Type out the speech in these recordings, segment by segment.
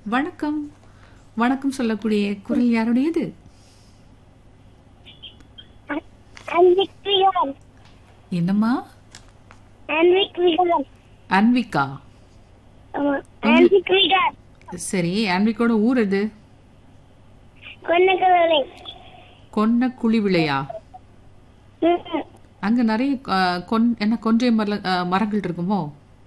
வணக்கம் வணக்கம் சொல்லக்கூடிய குரல் யாருடையது அன்விக் விகான் என்னம்மா அன்விக் விகான் அன்விகா ஆமா அன்விக் விகான் சரி அன்விகோட ஊர் எது கொன்னக்கரை கொன்ன குழிவிளையா அங்க நிறைய ஆ, கொன் என்ன கொன்றை மர ஆ, மரங்கள் இருக்குமோ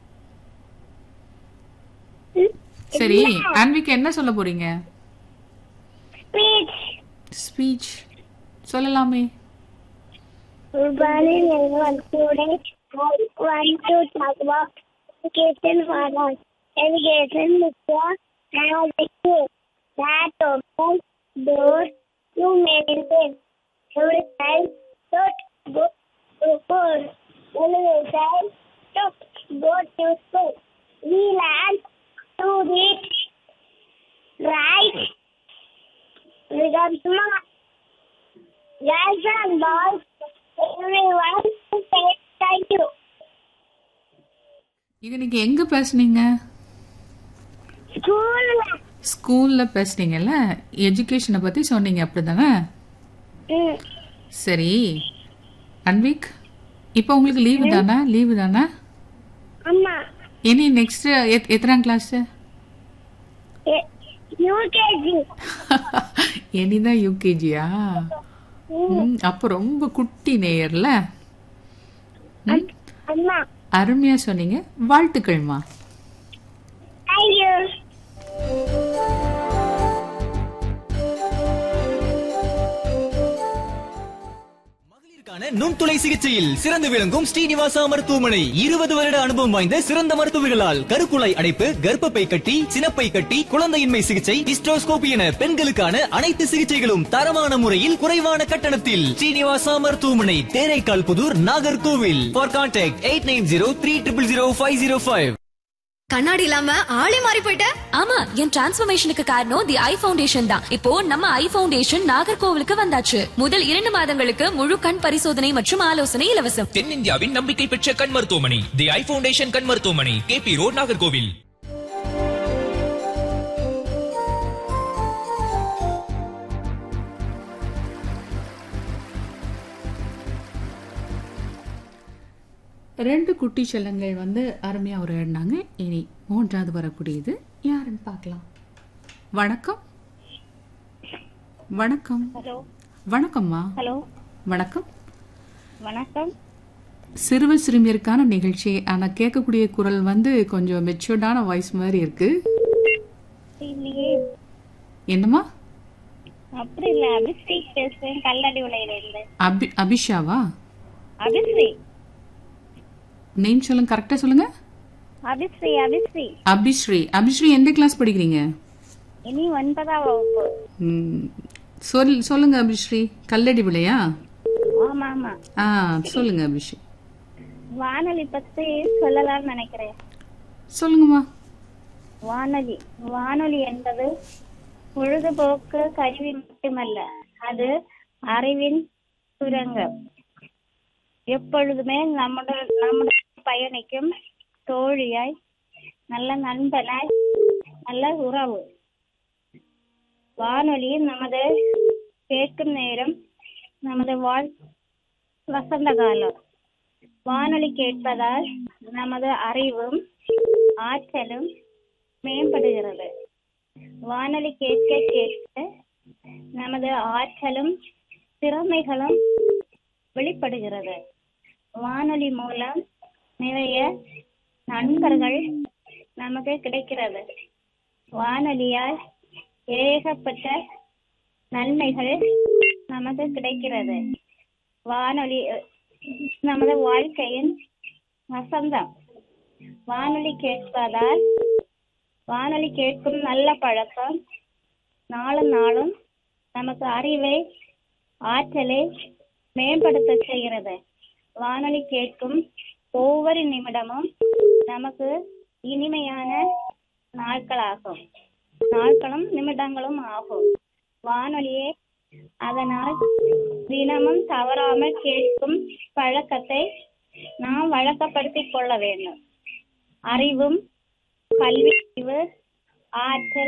சரி அன்விகா என்ன சொல்ல போறீங்க ஸ்பீச் ஸ்பீச் சொல்லலாமே Good morning, everyone. Today, I want to talk about education for us. Education is the key that opens doors to many things. Every child should go to school. Every child should go to school. We learn to read, write, become smart. Guys and boys, everyone, say thank you. இது நீங்க எங்க பேசுனீங்க School, ஸ்கூல்ல பேசுனீங்கல்ல எஜுகேஷனை பத்தி சொன்னீங்க அப்படிதானே mm, சரி அன்விக் இப்போ உங்களுக்கு லீவு தானே லீவு தானே அம்மா இனி நெக்ஸ்ட் எத்தனாம் கிளாஸ் எ- UKG. இனிதான் யூகேஜியா அப்போ ரொம்ப குட்டி நேயர்ல ம், அம்மா அருமையா சொன்னீங்க வாழ்த்துக்கள்மா thank you. மகளிருக்கான நுண்துளை சிகிச்சையில் சிறந்து விளங்கும் ஸ்ரீனிவாசா மருத்துவமனை இருபது வருட அனுபவம் வாய்ந்த சிறந்த மருத்துவர்களால் கருக்குழாய் அடைப்பு கர்ப்பப்பை கட்டி சினப்பை கட்டி குழந்தையின்மை சிகிச்சை டிஸ்ட்ரோஸ்கோபி என பெண்களுக்கான அனைத்து சிகிச்சைகளும் தரமான முறையில் குறைவான கட்டணத்தில் ஸ்ரீனிவாசா மருத்துவமனை Theraikal Pudur Nagercoil for contact eight nine zero three triple zero five zero five கண்ணாடி இல்லாம ஆளே மாறி போயிட்ட ஆமா என் டிரான்ஸ்ஃபர்மேஷனுக்கு காரணம் தி ஐ ஃபவுண்டேஷன் தான் இப்போ நம்ம ஐ ஃபவுண்டேஷன் நாகர்கோவிலுக்கு வந்தாச்சு முதல் இரண்டு மாதங்களுக்கு முழு கண் பரிசோதனை மற்றும் ஆலோசனை இலவசம் தென்னிந்தியாவின் நம்பிக்கை பெற்ற கண் மருத்துவமனை தி ஐ ஃபவுண்டேஷன் கண் மருத்துவமனை கேபி ரோட் நாகர்கோவில் ரெண்டு குட்டி செல்லங்கள் வந்து அருமையா உரையாடினாங்க இனி மூன்றாவது வரக்கூடியது யாருன்னு பார்க்கலாம் வணக்கம் வணக்கம் ஹலோ வணக்கம்மா ஹலோ வணக்கம் வணக்கம் சிறுவர் சிறுமியருக்கான நிகழ்ச்சி ஆனா கேட்கக்கூடிய குரல் வந்து கொஞ்சம் மெச்சூர்டான வாய்ஸ் மாதிரி இருக்கு இல்லையே என்னம்மா அப்படி இல்ல அபிஸ்ரீ பேசுறேன் கல்லடி உலையில இருந்து அபி அபிஷாவா அபிஸ்ரீ நேம் சொல்லுங்க கரெக்டா சொல்லுங்க அபிஸ்ரீ அபிஸ்ரீ அபிஸ்ரீ அபிஸ்ரீ எந்த கிளாஸ் படிக்கிறீங்க இனி ஒன்பதாம் வகுப்பு ம், சொல் சொல்லுங்க அபிஸ்ரீ கல்லடி விளையா ஆமா ஆமா ஆ சொல்லுங்க அபிஸ்ரீ வானொலி பத்தி சொல்லலாம்னு நினைக்கிறேன் சொல்லுங்கம்மா வானொலி வானொலி என்பது பொழுதுபோக்கு கருவி மட்டுமல்ல அது அறிவின் சுரங்கம் எப்பொழுதுமே நம்முடன் நம்முடன் பயணிக்கும் தோழியாய் நல்ல நண்பனாய் நல்ல உறவு வானொலி நமது கேட்கும் நேரம் நமது வாழ் வசந்த காலம் வானொலி கேட்பதால் நமது அறிவும் ஆற்றலும் மேம்படுகிறது வானொலி கேட்க கேட்க நமது ஆற்றலும் திறமைகளும் வெளிப்படுகிறது வானொலி மூலம் நிறைய நண்பர்கள் நமக்கு கிடைக்கிறது வானொலியால் ஏகப்பட்ட நன்மைகள் நமக்கு கிடைக்கிறது வானொலி அஹ், நமது வாழ்க்கையின் வசந்தம் வானொலி கேட்பதால் வானொலி கேட்கும் நல்ல பழக்கம் நாளும் நாளும் நமக்கு அறிவை ஆற்றலை மேம்படுத்த செய்கிறது வானொலி கேட்கும் ஒவ்வொரு நிமிடமும் நமக்கு இனிமையான நாட்களாகும் நாட்களும் நிமிடங்களும் ஆகும் வானொலியை அதனால் தினமும் தவறாமல் கேட்கும் பழக்கத்தை நாம் வழக்கப்படுத்திக் கொள்ள வேண்டும் அறிவும் கல்வி அறிவு ஆற்றல்